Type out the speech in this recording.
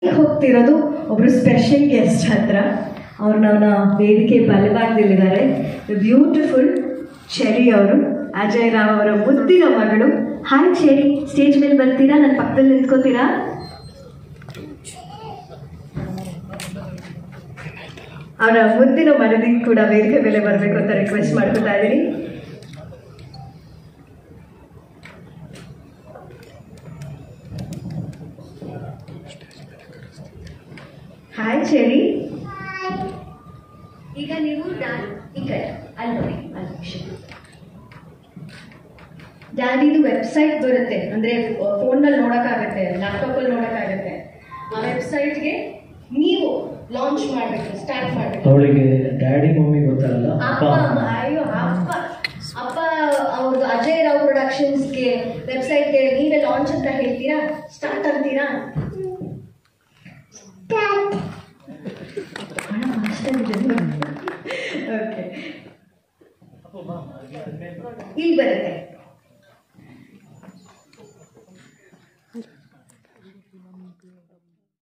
ಹೋಗ್ತಿರೋದು ಒಬ್ರು special guest ಹತ್ರ ಅವ್ರು ನನ್ನ ವೇದಿಕೆ ಬಲಭಾಗದಲ್ಲಿದ್ದಾರೆ ಬ್ಯೂಟಿಫುಲ್ ಚೆರಿ ಅವರು ಅಜಯ್ ರಾವ್ ಅವರ ಮುದ್ದಿನ ಮಗಳು ಹಾಯ್ ಚೆರಿ ಸ್ಟೇಜ್ ಮೇಲೆ ಬರ್ತೀರಾ ನನ್ನ ಪಕ್ಕದಲ್ಲಿ ನಿಂತ್ಕೋತೀರಾ ಅವರ ಮುದ್ದಿನ ಮನದಿ ಕೂಡ ವೇದಿಕೆ ಮೇಲೆ ಬರಬೇಕು ಅಂತ ರಿಕ್ವೆಸ್ಟ್ ಮಾಡ್ಕೊತಾ ಇದ್ದೀನಿ ಹಾಯ್ ಚೆರಿ ಈಗ ನೀವು ಡ್ಯಾನ್ ಈ ಕಡೆ ಅಲ್ಲಿ ನೋಡಿ ಅಲ್ಲಿ ನಿಮಿಷ ಡ್ಯಾನಿದು ವೆಬ್ಸೈಟ್ ಬರುತ್ತೆ ಅಂದ್ರೆ ಫೋನಲ್ಲಿ ನೋಡೋಕ್ಕಾಗತ್ತೆ ಲ್ಯಾಪ್ಟಾಪಲ್ಲಿ ನೋಡೋಕ್ಕಾಗತ್ತೆ ಆ ವೆಬ್ಸೈಟ್ಗೆ ನೀವು ಲಾಂಚ್ ಮಾಡಬೇಕು ಸ್ಟಾರ್ಟ್ ಮಾಡಬೇಕು ಅವಳಿಗೆ ಡ್ಯಾಡಿ ಮಮ್ಮಿ ಗೊತ್ತಾಗಲ್ಲ ಅಪ್ಪ ಅಪ್ಪ ಅಮ್ಮ. ಅಯ್ಯೋ ಅಪ್ಪ ಅಪ್ಪ ಅವ್ರದ್ದು ಅಜಯ್ ರಾವ್ ಪ್ರೊಡಕ್ಷನ್ಸ್ಗೆ ವೆಬ್ಸೈಟ್ಗೆ ನೀವೇ ಲಾಂಚ್ ಅಂತ ಹೇಳ್ತೀರಾ ಸ್ಟಾರ್ಟ್ ಅಂತೀರಾ ಓಕೆ ಇಲ್ಲಿ ಬರುತ್ತೆ